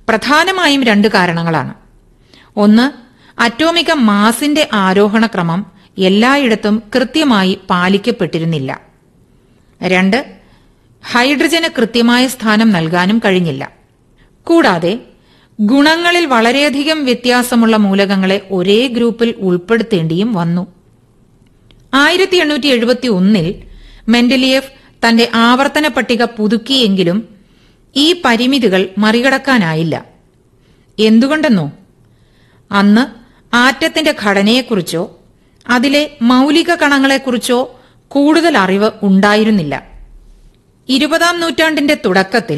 പ്രധാനമായും രണ്ട് കാരണങ്ങളാണ് ഒന്ന് അറ്റോമിക മാസിന്റെ ആരോഹണ ക്രമം എല്ലായിടത്തും കൃത്യമായി പാലിക്കപ്പെട്ടിരുന്നില്ല രണ്ട് ഹൈഡ്രജന് കൃത്യമായ സ്ഥാനം നൽകാനും കഴിഞ്ഞില്ല കൂടാതെ ഗുണങ്ങളിൽ വളരെയധികം വ്യത്യാസമുള്ള മൂലകങ്ങളെ ഒരേ ഗ്രൂപ്പിൽ ഉൾപ്പെടുത്തേണ്ടിയും വന്നു ആയിരത്തി എണ്ണൂറ്റി എഴുപത്തി ഒന്നിൽ മെന്റലിയഫ് തന്റെ ആവർത്തന പട്ടിക പുതുക്കിയെങ്കിലും ഈ പരിമിതികൾ മറികടക്കാനായില്ല എന്തുകൊണ്ടെന്നോ അന്ന് ആറ്റത്തിന്റെ ഘടനയെക്കുറിച്ചോ അതിലെ മൗലിക കണങ്ങളെക്കുറിച്ചോ കൂടുതൽ അറിവ് ഉണ്ടായിരുന്നില്ല ഇരുപതാം നൂറ്റാണ്ടിന്റെ തുടക്കത്തിൽ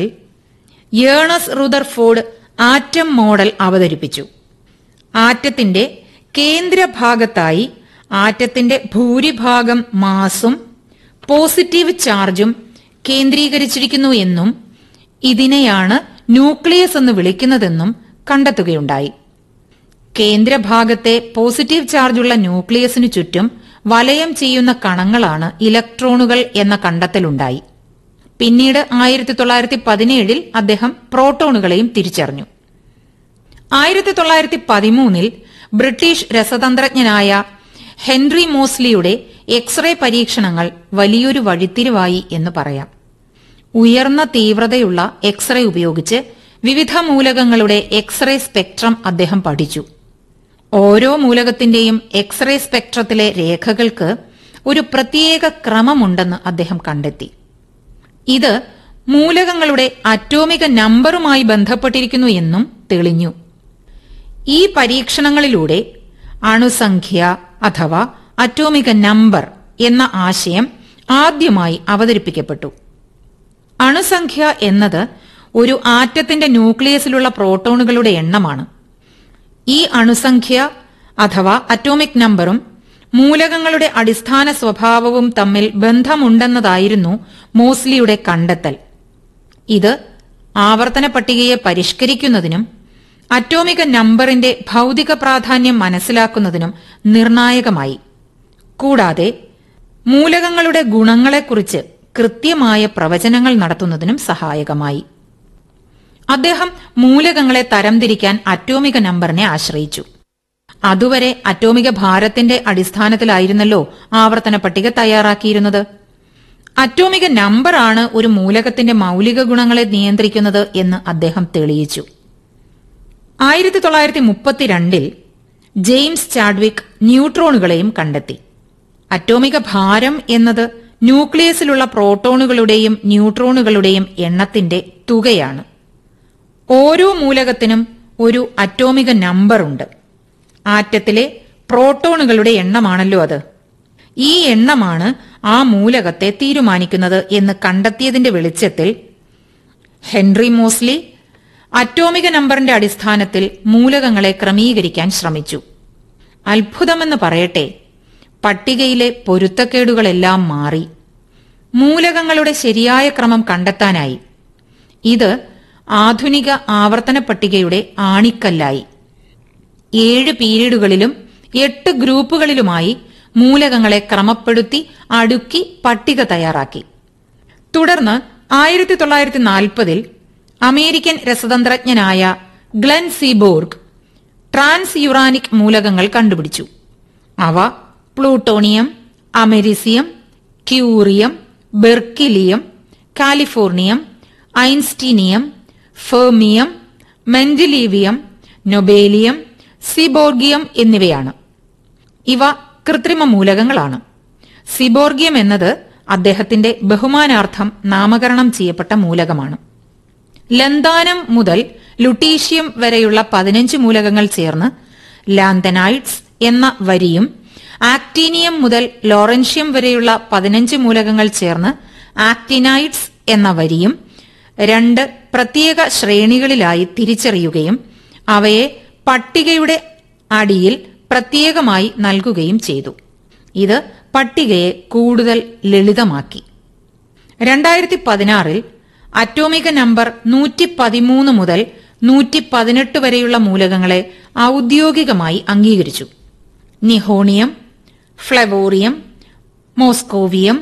യേണസ് റുദർഫോർഡ് ആറ്റം മോഡൽ അവതരിപ്പിച്ചു ആറ്റത്തിന്റെ കേന്ദ്രഭാഗത്തായി ആറ്റത്തിന്റെ ഭൂരിഭാഗം മാസും പോസിറ്റീവ് ചാർജും കേന്ദ്രീകരിച്ചിരിക്കുന്നു എന്നും ഇതിനെയാണ് ന്യൂക്ലിയസ് എന്ന് വിളിക്കുന്നതെന്നും കണ്ടെത്തുകയുണ്ടായി കേന്ദ്രഭാഗത്തെ പോസിറ്റീവ് ചാർജുള്ള ന്യൂക്ലിയസിനു ചുറ്റും വലയം ചെയ്യുന്ന കണങ്ങളാണ് ഇലക്ട്രോണുകൾ എന്ന കണ്ടെത്തലുണ്ടായി പിന്നീട് ആയിരത്തി തൊള്ളായിരത്തി പതിനേഴിൽ അദ്ദേഹം പ്രോട്ടോണുകളെയും തിരിച്ചറിഞ്ഞു ആയിരത്തി തൊള്ളായിരത്തി പതിമൂന്നിൽ ബ്രിട്ടീഷ് രസതന്ത്രജ്ഞനായ ഹെൻറി മോസ്ലിയുടെ എക്സ്റേ പരീക്ഷണങ്ങൾ വലിയൊരു വഴിത്തിരിവായി എന്ന് പറയാം ഉയർന്ന തീവ്രതയുള്ള എക്സ്റേ ഉപയോഗിച്ച് വിവിധ മൂലകങ്ങളുടെ എക്സ്റേ സ്പെക്ട്രം അദ്ദേഹം പഠിച്ചു ഓരോ മൂലകത്തിന്റെയും എക്സ്റേ സ്പെക്ട്രത്തിലെ രേഖകൾക്ക് ഒരു പ്രത്യേക ക്രമമുണ്ടെന്ന് അദ്ദേഹം കണ്ടെത്തി ഇത് മൂലകങ്ങളുടെ അറ്റോമിക നമ്പറുമായി ബന്ധപ്പെട്ടിരിക്കുന്നു എന്നും തെളിഞ്ഞു ഈ പരീക്ഷണങ്ങളിലൂടെ അണുസംഖ്യ അഥവാ അറ്റോമിക നമ്പർ എന്ന ആശയം ആദ്യമായി അവതരിപ്പിക്കപ്പെട്ടു അണുസംഖ്യ എന്നത് ഒരു ആറ്റത്തിന്റെ ന്യൂക്ലിയസിലുള്ള പ്രോട്ടോണുകളുടെ എണ്ണമാണ് ഈ അണുസംഖ്യ അഥവാ അറ്റോമിക് നമ്പറും മൂലകങ്ങളുടെ അടിസ്ഥാന സ്വഭാവവും തമ്മിൽ ബന്ധമുണ്ടെന്നതായിരുന്നു മോസ്ലിയുടെ കണ്ടെത്തൽ ഇത് ആവർത്തന പട്ടികയെ പരിഷ്കരിക്കുന്നതിനും അറ്റോമിക നമ്പറിന്റെ ഭൗതിക പ്രാധാന്യം മനസ്സിലാക്കുന്നതിനും നിർണായകമായി കൂടാതെ മൂലകങ്ങളുടെ ഗുണങ്ങളെക്കുറിച്ച് കൃത്യമായ പ്രവചനങ്ങൾ നടത്തുന്നതിനും സഹായകമായി അദ്ദേഹം മൂലകങ്ങളെ തരംതിരിക്കാൻ അറ്റോമിക നമ്പറിനെ ആശ്രയിച്ചു അതുവരെ അറ്റോമിക ഭാരത്തിന്റെ അടിസ്ഥാനത്തിലായിരുന്നല്ലോ ആവർത്തന പട്ടിക തയ്യാറാക്കിയിരുന്നത് അറ്റോമിക നമ്പറാണ് ഒരു മൂലകത്തിന്റെ മൗലിക ഗുണങ്ങളെ നിയന്ത്രിക്കുന്നത് എന്ന് അദ്ദേഹം തെളിയിച്ചു ആയിരത്തി തൊള്ളായിരത്തി മുപ്പത്തിരണ്ടിൽ ജെയിംസ് ചാഡ്വിക് ന്യൂട്രോണുകളെയും കണ്ടെത്തി അറ്റോമിക ഭാരം എന്നത് ന്യൂക്ലിയസിലുള്ള പ്രോട്ടോണുകളുടെയും ന്യൂട്രോണുകളുടെയും എണ്ണത്തിന്റെ തുകയാണ് ഓരോ മൂലകത്തിനും ഒരു അറ്റോമിക നമ്പറുണ്ട് ആറ്റത്തിലെ പ്രോട്ടോണുകളുടെ എണ്ണമാണല്ലോ അത് ഈ എണ്ണമാണ് ആ മൂലകത്തെ തീരുമാനിക്കുന്നത് എന്ന് കണ്ടെത്തിയതിന്റെ വെളിച്ചത്തിൽ ഹെൻറി മോസ്ലി അറ്റോമിക നമ്പറിന്റെ അടിസ്ഥാനത്തിൽ മൂലകങ്ങളെ ക്രമീകരിക്കാൻ ശ്രമിച്ചു അത്ഭുതമെന്ന് പറയട്ടെ പട്ടികയിലെ പൊരുത്തക്കേടുകളെല്ലാം മാറി മൂലകങ്ങളുടെ ശരിയായ ക്രമം കണ്ടെത്താനായി ഇത് ആധുനിക ആവർത്തന പട്ടികയുടെ ആണിക്കല്ലായി ഏഴ് പീരീഡുകളിലും എട്ട് ഗ്രൂപ്പുകളിലുമായി മൂലകങ്ങളെ ക്രമപ്പെടുത്തി അടുക്കി പട്ടിക തയ്യാറാക്കി തുടർന്ന് ആയിരത്തി തൊള്ളായിരത്തി നാൽപ്പതിൽ അമേരിക്കൻ രസതന്ത്രജ്ഞനായ ഗ്ലെൻ സീബോർഗ് ട്രാൻസ് യുറാനിക് മൂലകങ്ങൾ കണ്ടുപിടിച്ചു അവ plutonium americium curium berkelium californium einsteinium fermium mendelevium nobelium seaborgium എന്നിവയാണ് ഇവ കൃത്രിമ മൂലകങ്ങളാണ് സിബോർഗിയം എന്നത് അദ്ദേഹത്തിന്റെ ബഹുമാനാർത്ഥം നാമകരണം ചെയ്യപ്പെട്ട മൂലകമാണ് ലന്താനം മുതൽ ലുട്ടീഷ്യം വരെയുള്ള പതിനഞ്ച് മൂലകങ്ങൾ ചേർന്ന് ലാന്തനൈറ്റ്സ് എന്ന വരിയും ആക്ടീനിയം മുതൽ ലോറൻഷ്യം വരെയുള്ള പതിനഞ്ച് മൂലകങ്ങൾ ചേർന്ന് ആക്ടിനൈറ്റ്സ് എന്ന വരിയും രണ്ട് പ്രത്യേക ശ്രേണികളിലായി തിരിച്ചറിയുകയും അവയെ പട്ടികയുടെ അടിയിൽ പ്രത്യേകമായി നൽകുകയും ചെയ്തു ഇത് പട്ടികയെ കൂടുതൽ ലളിതമാക്കി രണ്ടായിരത്തി പതിനാറിൽ അറ്റോമിക നമ്പർ നൂറ്റി പതിമൂന്ന് മുതൽ നൂറ്റി പതിനെട്ട് വരെയുള്ള മൂലകങ്ങളെ ഔദ്യോഗികമായി അംഗീകരിച്ചു nihonium flerovium moscovium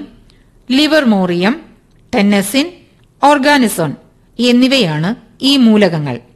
livermorium tennessine oganesson എന്നിവയാണ് ഈ മൂലകങ്ങൾ